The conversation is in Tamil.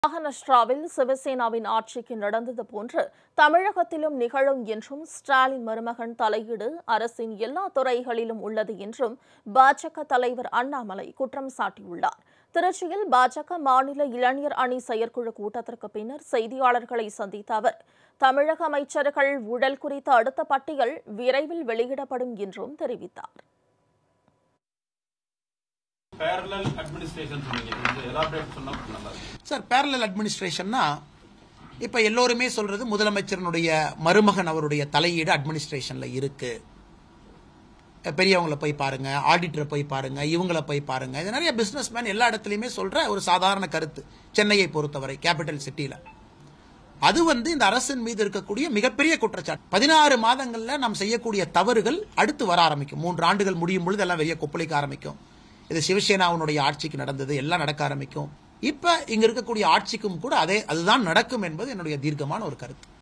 மகாராஷ்டிராவில் சிவசேனாவின் ஆட்சிக்கு நடந்தது போன்று தமிழகத்திலும் நிகழும் என்றும் ஸ்டாலின் மருமகன் தலையீடு அரசின் எல்லா துறைகளிலும் உள்ளது என்றும் பாஜக தலைவர் அண்ணாமலை குற்றம் சாட்டியுள்ளார் திருச்சியில் பாஜக மாநில இளைஞர் அணி செயற்குழு கூட்டத்திற்கு பின்னர் செய்தியாளர்களை சந்தித்த அவர் தமிழக அமைச்சர்கள் ஊழல் குறித்த அடுத்த பட்டியல் விரைவில் வெளியிடப்படும் என்றும் தெரிவித்தார் பேரலல் அட்மினிஸ்ட்ரேஷன் சொன்னீங்க கொஞ்சம் எலாபரேட் சொன்னா நல்லா இருக்கும் சார் பேரலல் அட்மினிஸ்ட்ரேஷன்னா இப்போ எல்லோருமே சொல்றது முதலமைச்சரனுடைய மருமகன் அவருடைய தலையீடு அட்மினிஸ்ட்ரேஷன்ல இருக்கு பெரியவங்கள போய் பாருங்க ஆடிட்டரை போய் பாருங்க இவங்கள போய் பாருங்க இது நிறைய பிசினஸ் மேன் எல்லா இடத்துலையுமே சொல்ற ஒரு சாதாரண கருத்து சென்னையை பொறுத்தவரை கேபிட்டல் சிட்டியில அது வந்து இந்த அரசின் மீது இருக்கக்கூடிய மிகப்பெரிய குற்றச்சாட்டு பதினாறு மாதங்கள்ல நாம் செய்யக்கூடிய தவறுகள் அடுத்து வர ஆரம்பிக்கும் மூன்று ஆண்டுகள் முடியும் பொழுது எல்லாம் வெளியே கொப்பளிக்க ஆரம்பிக்கும் இது சிவசேனாவுடைய ஆட்சிக்கு நடந்தது எல்லாம் நடக்க ஆரம்பிக்கும் இப்ப இங்க இருக்கக்கூடிய ஆட்சிக்கும் கூட அதே அதுதான் நடக்கும் என்பது என்னுடைய தீர்க்கமான ஒரு கருத்து